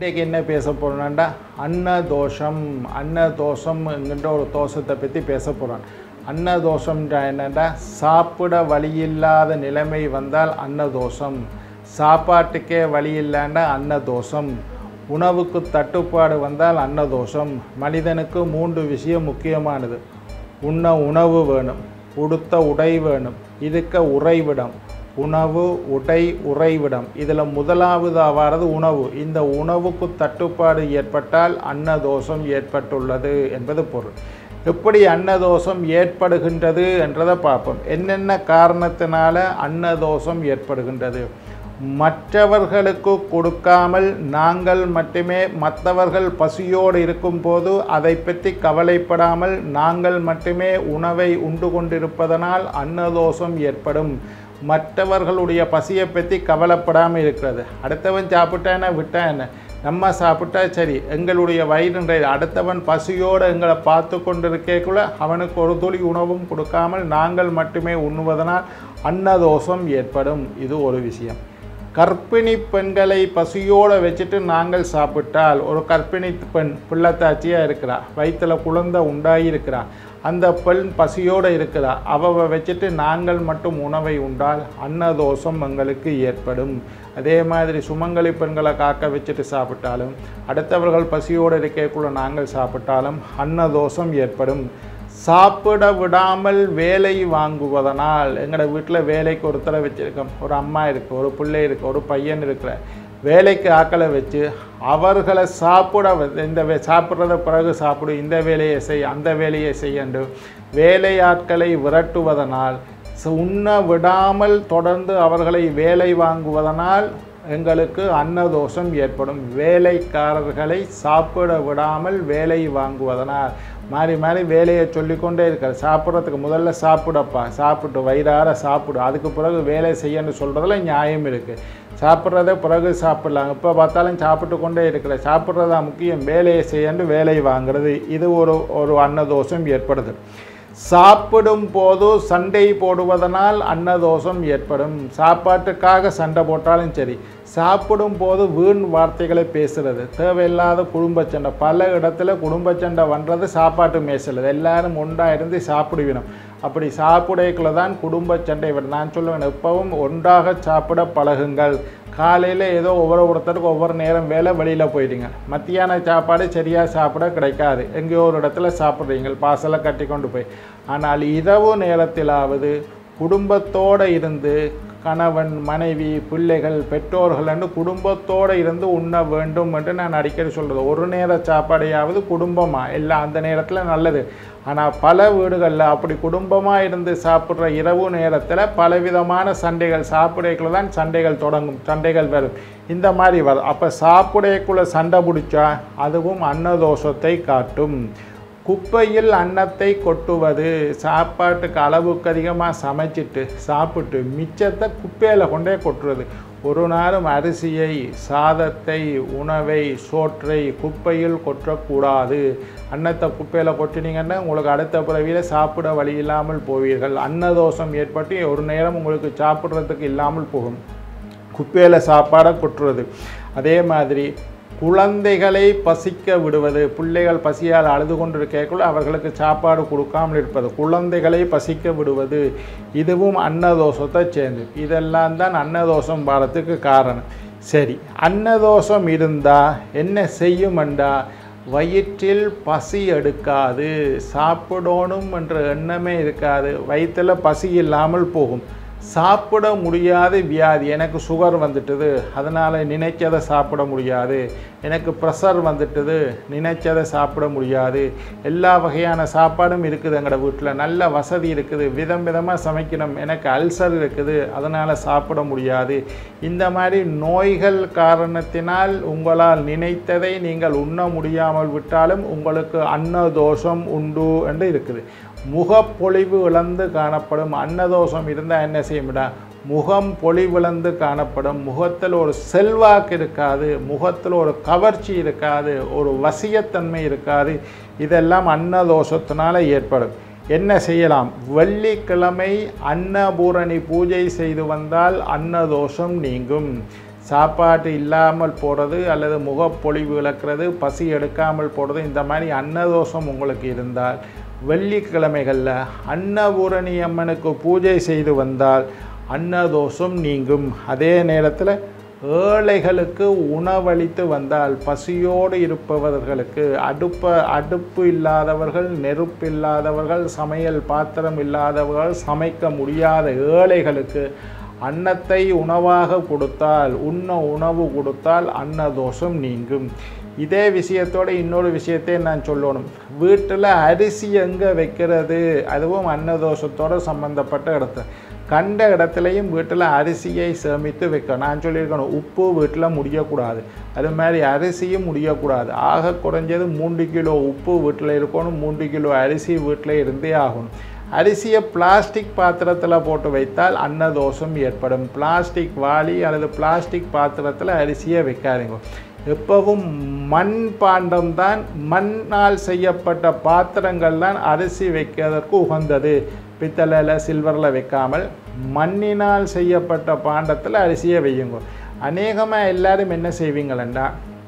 இன்றைக்கு என்ன பேச போகிறோம்னா அன்னதோஷம் அன்னதோஷம் என்கின்ற ஒரு தோஷத்தை பற்றி பேச போகிறோம் அன்னதோஷம்ன்ற என்னென்னா சாப்பிட வழியில்லாத நிலைமை வந்தால் அன்னதோஷம் சாப்பாட்டுக்கே வழி இல்லைன்னா அன்னதோஷம் உணவுக்கு தட்டுப்பாடு வந்தால் அன்னதோஷம் மனிதனுக்கு மூன்று விஷயம் முக்கியமானது உண்ண உணவு வேணும் உடுத்த உடை வேணும் இருக்க உறைவிடம் உணவு உடை உறைவிடம் இதில் முதலாவதாக வாரது உணவு இந்த உணவுக்கு தட்டுப்பாடு ஏற்பட்டால் அன்னதோஷம் ஏற்பட்டுள்ளது என்பது பொருள் எப்படி அன்னதோஷம் ஏற்படுகின்றது என்றதை பார்ப்போம் என்னென்ன காரணத்தினால அன்னதோஷம் ஏற்படுகின்றது மற்றவர்களுக்கு கொடுக்காமல் நாங்கள் மட்டுமே மற்றவர்கள் பசியோடு இருக்கும்போது அதை பற்றி கவலைப்படாமல் நாங்கள் மட்டுமே உணவை உண்டு கொண்டிருப்பதனால் அன்னதோஷம் ஏற்படும் மற்றவர்களுடைய பசியை பற்றி கவலைப்படாமல் இருக்கிறது அடுத்தவன் சாப்பிட்டான விட்டா என்ன நம்ம சாப்பிட்டா சரி எங்களுடைய வயிறு அடுத்தவன் பசியோடு எங்களை பார்த்து கொண்டிருக்கக்குள்ள அவனுக்கு ஒரு துளி உணவும் கொடுக்காமல் நாங்கள் மட்டுமே உண்ணுவதனால் அன்னதோஷம் ஏற்படும் இது ஒரு விஷயம் கர்ப்பிணி பெண்களை பசியோடு வச்சுட்டு நாங்கள் சாப்பிட்டால் ஒரு கர்ப்பிணி பெண் பிள்ளைத்தாச்சியாக இருக்கிறா வயிற்றில் குழந்தை உண்டாகி இருக்கிறா அந்த பெண் பசியோடு இருக்கிறா அவவை வச்சுட்டு நாங்கள் மட்டும் உணவை உண்டால் அன்னதோஷம் எங்களுக்கு ஏற்படும் அதே மாதிரி சுமங்கலி பெண்களை காக்க வச்சுட்டு சாப்பிட்டாலும் அடுத்தவர்கள் பசியோடு இருக்கக்குள்ள நாங்கள் சாப்பிட்டாலும் அன்னதோஷம் ஏற்படும் சாப்பிட விடாமல் வேலை வாங்குவதனால் எங்களோட வீட்டில் வேலைக்கு ஒருத்தரை வச்சுருக்கோம் ஒரு அம்மா இருக்குது ஒரு பிள்ளை இருக்குது ஒரு பையன் இருக்கிற வேலைக்கு ஆக்களை வச்சு அவர்களை சாப்பிட வ- இந்த வே சாப்பிட்றத பிறகு சாப்பிடு இந்த வேலையை செய் அந்த வேலையை செய்யண்டு வேலையாட்களை விரட்டுவதனால் ச- உண்ண விடாமல் தொடர்ந்து அவர்களை வேலை வாங்குவதனால் எங்களுக்கு அன்னதோஷம் ஏற்படும் வேலைக்காரர்களை சாப்பிட விடாமல் வேலை வாங்குவதனால் மாறி மாறி வேலையை சொல்லிக்கொண்டே இருக்கார் சாப்பிட்றதுக்கு முதல்ல சாப்பிடப்பா சாப்பிட்டு வயிறார சாப்பிடு அதுக்கு பிறகு வேலை செய்யன்னு சொல்கிறதுல நியாயம் இருக்குது சாப்பிட்றத பிறகு சாப்பிடலாம் இப்போ பார்த்தாலும் சாப்பிட்டு கொண்டே இருக்கிற சாப்பிட்றதா முக்கியம் வேலையை செய்யன்னு வேலை வாங்குறது இது ஒரு ஒரு அன்னதோஷம் ஏற்படுது சாப்பிடும் போது சண்டை போடுவதனால் அன்னதோஷம் ஏற்படும் சாப்பாட்டுக்காக சண்டை போட்டாலும் சரி சாப்பிடும் போது வீண் வார்த்தைகளை பேசுறது தேவையில்லாத குடும்ப சண்டை பல இடத்துல குடும்ப சண்டை வந்தது சாப்பாட்டு மேசல் எல்லாரும் ஒன்றா இருந்து சாப்பிடுவினோம் அப்படி சாப்பிடக்குள்ள தான் குடும்ப சண்டை வரும் நான் சொல்லுவேன் எப்பவும் ஒன்றாக சாப்பிட பழகுங்கள் காலையில் ஏதோ ஒவ்வொரு ஒருத்தருக்கு ஒவ்வொரு நேரம் வேலை வெளியில் போயிடுங்க மத்தியான சாப்பாடு சரியாக சாப்பிட கிடைக்காது எங்கேயோ ஒரு இடத்துல சாப்பிட்றீங்க பாசலை கட்டி கொண்டு போய் ஆனால் இரவு நேரத்திலாவது குடும்பத்தோடு இருந்து கணவன் மனைவி பிள்ளைகள் பெற்றோர்கள் என்று குடும்பத்தோடு இருந்து உண்ண வேண்டும் என்று நான் அடிக்கடி சொல்கிறது ஒரு நேர சாப்பாடையாவது குடும்பமாக எல்லாம் அந்த நேரத்தில் நல்லது ஆனால் பல வீடுகளில் அப்படி குடும்பமாக இருந்து சாப்பிட்ற இரவு நேரத்தில் பலவிதமான சண்டைகள் சாப்பிடக்குள்ள தான் சண்டைகள் தொடங்கும் சண்டைகள் வரும் இந்த மாதிரி வரும் அப்போ சாப்பிடக்குள்ள சண்டை பிடிச்சா அதுவும் அன்னதோஷத்தை காட்டும் குப்பையில் அன்னத்தை கொட்டுவது சாப்பாட்டுக்கு அளவுக்கு அதிகமாக சமைச்சிட்டு சாப்பிட்டு மிச்சத்தை குப்பையில் கொண்டே கொட்டுறது ஒரு நாளும் அரிசியை சாதத்தை உணவை சோற்றை குப்பையில் கொட்டக்கூடாது அன்னத்தை குப்பையில் கொட்டினீங்கன்னா உங்களுக்கு அடுத்த பிறவியில் சாப்பிட வழி இல்லாமல் போவீர்கள் அன்னதோஷம் ஏற்பட்டு ஒரு நேரம் உங்களுக்கு சாப்பிட்றதுக்கு இல்லாமல் போகும் குப்பையில் சாப்பாடை கொட்டுறது அதே மாதிரி குழந்தைகளை பசிக்க விடுவது பிள்ளைகள் பசியால் அழுது கொண்டிருக்கக்குள்ள அவர்களுக்கு சாப்பாடு கொடுக்காமல் இருப்பது குழந்தைகளை பசிக்க விடுவது இதுவும் அன்னதோஷத்தை சேர்ந்து இதெல்லாம் தான் அன்னதோஷம் பாரத்துக்கு காரணம் சரி அன்னதோஷம் இருந்தால் என்ன செய்யுமெண்டா வயிற்றில் பசி எடுக்காது சாப்பிடணும் என்ற எண்ணமே இருக்காது வயிற்றில் பசி இல்லாமல் போகும் சாப்பிட முடியாத வியாதி எனக்கு சுகர் வந்துட்டுது அதனால் நினைச்சதை சாப்பிட முடியாது எனக்கு ப்ரெஷர் வந்துட்டுது நினைச்சதை சாப்பிட முடியாது எல்லா வகையான சாப்பாடும் இருக்குது எங்களோட வீட்டில் நல்ல வசதி இருக்குது விதம் விதமாக சமைக்கணும் எனக்கு அல்சர் இருக்குது அதனால் சாப்பிட முடியாது இந்த மாதிரி நோய்கள் காரணத்தினால் உங்களால் நினைத்ததை நீங்கள் உண்ண முடியாமல் விட்டாலும் உங்களுக்கு அன்னதோஷம் உண்டு என்று இருக்குது முகப்பொழிவு இழந்து காணப்படும் அன்னதோஷம் இருந்தால் என்ன செய்யும்டா முகம் பொலிவிழந்து காணப்படும் முகத்தில் ஒரு செல்வாக்கு இருக்காது முகத்தில் ஒரு கவர்ச்சி இருக்காது ஒரு வசியத்தன்மை இருக்காது இதெல்லாம் அன்னதோஷத்தினால ஏற்படும் என்ன செய்யலாம் வெள்ளிக்கிழமை அன்னபூரணி பூஜை செய்து வந்தால் அன்னதோஷம் நீங்கும் சாப்பாட்டு இல்லாமல் போகிறது அல்லது முகப்பொழிவு இழக்கிறது பசி எடுக்காமல் போகிறது இந்த மாதிரி அன்னதோஷம் உங்களுக்கு இருந்தால் வெள்ளிக்கிழமைகளில் அன்னபூரணி அம்மனுக்கு பூஜை செய்து வந்தால் அன்னதோஷம் நீங்கும் அதே நேரத்தில் ஏழைகளுக்கு உணவளித்து வந்தால் பசியோடு இருப்பவர்களுக்கு அடுப்ப அடுப்பு இல்லாதவர்கள் நெருப்பு இல்லாதவர்கள் சமையல் பாத்திரம் இல்லாதவர்கள் சமைக்க முடியாத ஏழைகளுக்கு அன்னத்தை உணவாக கொடுத்தால் உண்ண உணவு கொடுத்தால் அன்னதோஷம் நீங்கும் இதே விஷயத்தோட இன்னொரு விஷயத்தை நான் சொல்லணும் வீட்டில் அரிசி எங்கே வைக்கிறது அதுவும் அன்னதோஷத்தோட சம்பந்தப்பட்ட இடத்து கண்ட இடத்துலையும் வீட்டில் அரிசியை சேமித்து வைக்க நான் சொல்லியிருக்கணும் உப்பு வீட்டில் முடியக்கூடாது அது மாதிரி அரிசியும் முடியக்கூடாது ஆக குறைஞ்சது மூன்று கிலோ உப்பு வீட்டில் இருக்கணும் மூன்று கிலோ அரிசி வீட்டில் இருந்தே ஆகணும் அரிசியை பிளாஸ்டிக் பாத்திரத்தில் போட்டு வைத்தால் அன்னதோஷம் ஏற்படும் பிளாஸ்டிக் வாளி அல்லது பிளாஸ்டிக் பாத்திரத்தில் அரிசியை வைக்காதீங்க எப்பவும் மண் பாண்டம் தான் மண்ணால் செய்யப்பட்ட பாத்திரங்கள் தான் அரிசி வைக்கிறதற்கு உகந்தது பித்தளையில் சில்வரில் வைக்காமல் மண்ணினால் செய்யப்பட்ட பாண்டத்தில் அரிசியை வையுங்க அநேகமாக எல்லாரும் என்ன செய்வீங்களா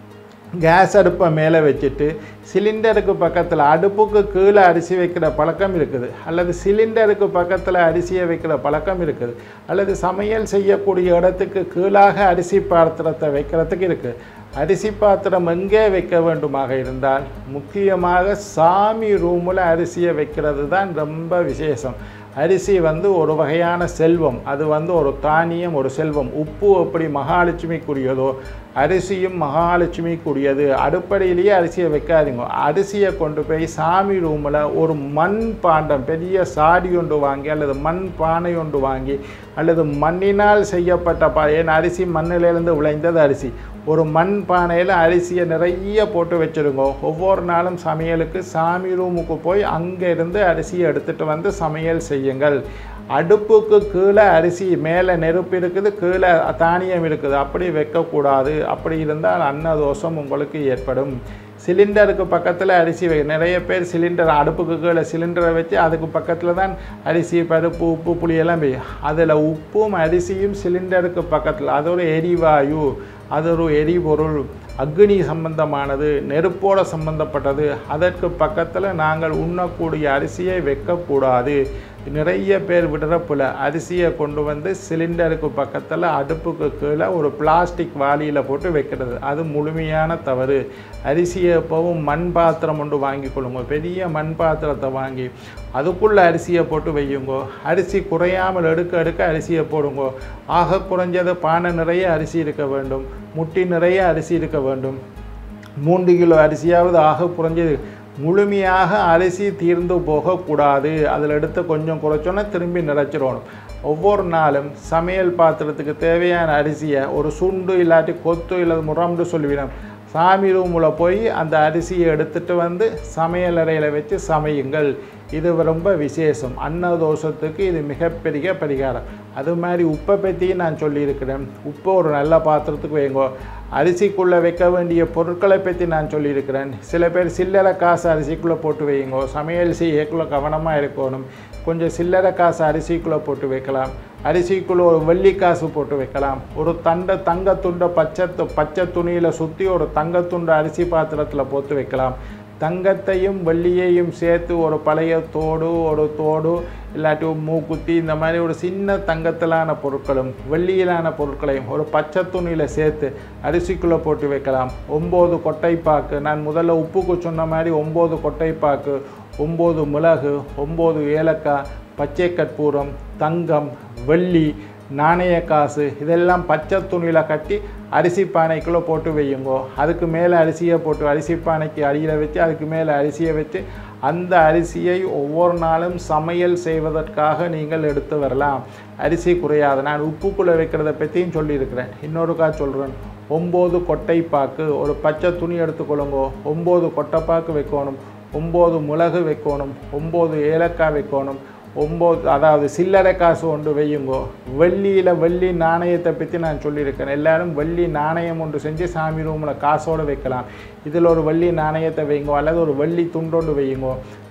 கேஸ் அடுப்பை மேலே வச்சுட்டு சிலிண்டருக்கு பக்கத்தில் அடுப்புக்கு கீழே அரிசி வைக்கிற பழக்கம் இருக்குது அல்லது சிலிண்டருக்கு பக்கத்தில் அரிசியை வைக்கிற பழக்கம் இருக்குது அல்லது சமையல் செய்யக்கூடிய இடத்துக்கு கீழாக அரிசி பாத்திரத்தை வைக்கிறதுக்கு இருக்குது அரிசி பாத்திரம் எங்கே வைக்க வேண்டுமாக இருந்தால் முக்கியமாக சாமி ரூமில் அரிசியை வைக்கிறது தான் ரொம்ப விசேஷம் அரிசி வந்து ஒரு வகையான செல்வம் அது வந்து ஒரு தானியம் ஒரு செல்வம் உப்பு எப்படி மகாலட்சுமிக்குரியதோ அரிசியும் மகாலட்சுமிக்குரியது அடுப்படையிலேயே அரிசியை வைக்காதீங்க அரிசியை கொண்டு போய் சாமி ரூமில் ஒரு மண் பாண்டம் பெரிய சாடி ஒன்று வாங்கி அல்லது மண் பானை ஒன்று வாங்கி அல்லது மண்ணினால் செய்யப்பட்ட பா ஏன் அரிசி மண்ணிலேருந்து விளைந்தது அரிசி ஒரு மண் பானையில் அரிசியை நிறைய போட்டு வச்சுருங்க ஒவ்வொரு நாளும் சமையலுக்கு சாமி ரூமுக்கு போய் அங்கே இருந்து அரிசியை எடுத்துகிட்டு வந்து சமையல் செய்யுங்கள் அடுப்புக்கு கீழே அரிசி மேலே நெருப்பு இருக்குது கீழே தானியம் இருக்குது அப்படி வைக்கக்கூடாது அப்படி இருந்தால் அன்னதோஷம் உங்களுக்கு ஏற்படும் சிலிண்டருக்கு பக்கத்தில் அரிசி வை நிறைய பேர் சிலிண்டர் அடுப்புக்கு கீழே சிலிண்டரை வச்சு அதுக்கு பக்கத்தில் தான் அரிசி பருப்பு உப்பு புளி எல்லாம் வை அதில் உப்பும் அரிசியும் சிலிண்டருக்கு பக்கத்தில் அது ஒரு எரிவாயு அது ஒரு எரிபொருள் அக்னி சம்பந்தமானது நெருப்போட சம்பந்தப்பட்டது அதற்கு பக்கத்தில் நாங்கள் உண்ணக்கூடிய அரிசியை வைக்கக்கூடாது நிறைய பேர் விடுறப்புல அரிசியை கொண்டு வந்து சிலிண்டருக்கு பக்கத்தில் அடுப்புக்கு கீழே ஒரு பிளாஸ்டிக் வாளியில் போட்டு வைக்கிறது அது முழுமையான தவறு அரிசியை எப்பவும் மண் பாத்திரம் ஒன்று வாங்கி கொள்ளுங்க பெரிய மண் பாத்திரத்தை வாங்கி அதுக்குள்ளே அரிசியை போட்டு வையுங்கோ அரிசி குறையாமல் எடுக்க எடுக்க அரிசியை போடுங்கோ ஆக குறைஞ்சது பானை நிறைய அரிசி இருக்க வேண்டும் முட்டி நிறைய அரிசி இருக்க வேண்டும் மூன்று கிலோ அரிசியாவது ஆக குறைஞ்சது முழுமையாக அரிசி தீர்ந்து போகக்கூடாது அதில் எடுத்து கொஞ்சம் குறைச்சோன்னா திரும்பி நிறைச்சிடணும் ஒவ்வொரு நாளும் சமையல் பாத்திரத்துக்கு தேவையான அரிசியை ஒரு சுண்டு இல்லாட்டி கொத்து இல்லாத முரம்னு சொல்லுவினோம் சாமி ரூமில் போய் அந்த அரிசியை எடுத்துட்டு வந்து சமையல் அறையில் வச்சு சமையுங்கள் இது ரொம்ப விசேஷம் அன்னதோஷத்துக்கு இது மிகப்பெரிய பரிகாரம் அது மாதிரி உப்பை பற்றியும் நான் சொல்லியிருக்கிறேன் உப்பை ஒரு நல்ல பாத்திரத்துக்கு வைங்கோ அரிசிக்குள்ளே வைக்க வேண்டிய பொருட்களை பற்றி நான் சொல்லியிருக்கிறேன் சில பேர் சில்லறை காசு அரிசிக்குள்ளே போட்டு வைங்கோ சமையல் செய்யக்குள்ளே கவனமாக இருக்கணும் கொஞ்சம் சில்லறை காசு அரிசிக்குள்ளே போட்டு வைக்கலாம் அரிசிக்குள்ளே ஒரு வெள்ளி காசு போட்டு வைக்கலாம் ஒரு தண்டை தங்க துண்டை பச்சை து- பச்சை துணியில் சுற்றி ஒரு தங்கத்துண்டை அரிசி பாத்திரத்தில் போட்டு வைக்கலாம் தங்கத்தையும் வெள்ளியையும் சேர்த்து ஒரு பழைய தோடு ஒரு தோடு இல்லாட்டி ஒரு மூக்குத்தி இந்த மாதிரி ஒரு சின்ன தங்கத்திலான பொருட்களும் வெள்ளியிலான பொருட்களையும் ஒரு பச்சை துணியில் சேர்த்து அரிசிக்குள்ளே போட்டு வைக்கலாம் ஒம்பது கொட்டைப்பாக்கு நான் முதல்ல உப்புக்கு சொன்ன மாதிரி ஒம்பது கொட்டைப்பாக்கு ஒம்பது மிளகு ஒம்பது ஏலக்காய் பச்சை கற்பூரம் தங்கம் வெள்ளி நாணய காசு இதெல்லாம் பச்சை துணியில் கட்டி அரிசி பானைக்குள்ளே போட்டு வையுங்கோ அதுக்கு மேலே அரிசியை போட்டு அரிசி பானைக்கு அடியில் வச்சு அதுக்கு மேலே அரிசியை வச்சு அந்த அரிசியை ஒவ்வொரு நாளும் சமையல் செய்வதற்காக நீங்கள் எடுத்து வரலாம் அரிசி குறையாது நான் உப்புக்குள்ளே வைக்கிறத பற்றியும் சொல்லியிருக்கிறேன் இன்னொருக்கா சொல்கிறேன் ஒம்பது கொட்டைப்பாக்கு ஒரு பச்சை துணி எடுத்துக்கொள்ளுங்கோ ஒம்பது கொட்டைப்பாக்கு வைக்கணும் ஒம்பது மிளகு வைக்கணும் ஒம்பது ஏலக்காய் வைக்கணும் ஒம்பது அதாவது சில்லறை காசு ஒன்று வையுங்கோ வெள்ளியில் வெள்ளி நாணயத்தை பற்றி நான் சொல்லியிருக்கேன் எல்லாரும் வெள்ளி நாணயம் ஒன்று செஞ்சு சாமி ரூமில் காசோடு வைக்கலாம் இதில் ஒரு வெள்ளி நாணயத்தை வைங்கோ அல்லது ஒரு வெள்ளி துண்டொண்டு வையுங்கோ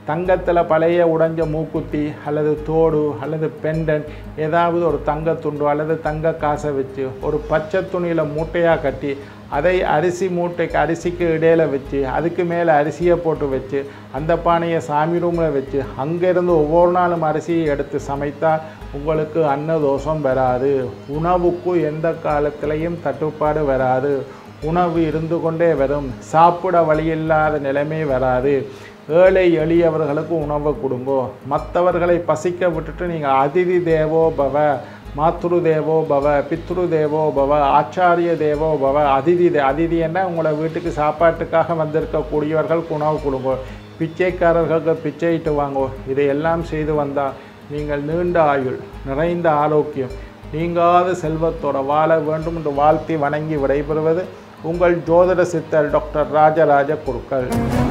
தங்கத்தில் பழைய உடைஞ்ச மூக்குத்தி அல்லது தோடு அல்லது பெண்டன் ஏதாவது ஒரு தங்கத்துண்டு அல்லது தங்க காசை வச்சு ஒரு பச்சை துணியில் மூட்டையாக கட்டி அதை அரிசி மூட்டைக்கு அரிசிக்கு இடையில வச்சு அதுக்கு மேலே அரிசியை போட்டு வச்சு அந்த பானையை சாமி ரூமில் வச்சு அங்கேருந்து ஒவ்வொரு நாளும் அரிசியை எடுத்து சமைத்தால் உங்களுக்கு அன்னதோஷம் வராது உணவுக்கு எந்த காலத்திலையும் தட்டுப்பாடு வராது உணவு இருந்து கொண்டே வரும் சாப்பிட வழியில்லாத நிலைமை வராது ஏழை எளியவர்களுக்கு உணவை கொடுங்கோ மற்றவர்களை பசிக்க விட்டுட்டு நீங்கள் அதிதி தேவோ பவ மாத்ரு தேவோ பவ பித்ரு தேவோ பவ ஆச்சாரிய தேவோ பவ அதிதி தே அதிதி என்ன உங்களை வீட்டுக்கு சாப்பாட்டுக்காக வந்திருக்கக்கூடியவர்கள் உணவு கொடுங்கோ பிச்சைக்காரர்களுக்கு பிச்சையிட்டு வாங்கோ இதையெல்லாம் செய்து வந்தால் நீங்கள் நீண்ட ஆயுள் நிறைந்த ஆரோக்கியம் நீங்காத செல்வத்தோட வாழ வேண்டும் என்று வாழ்த்தி வணங்கி விடைபெறுவது உங்கள் ஜோதிட சித்தர் டாக்டர் ராஜராஜ குருக்கள்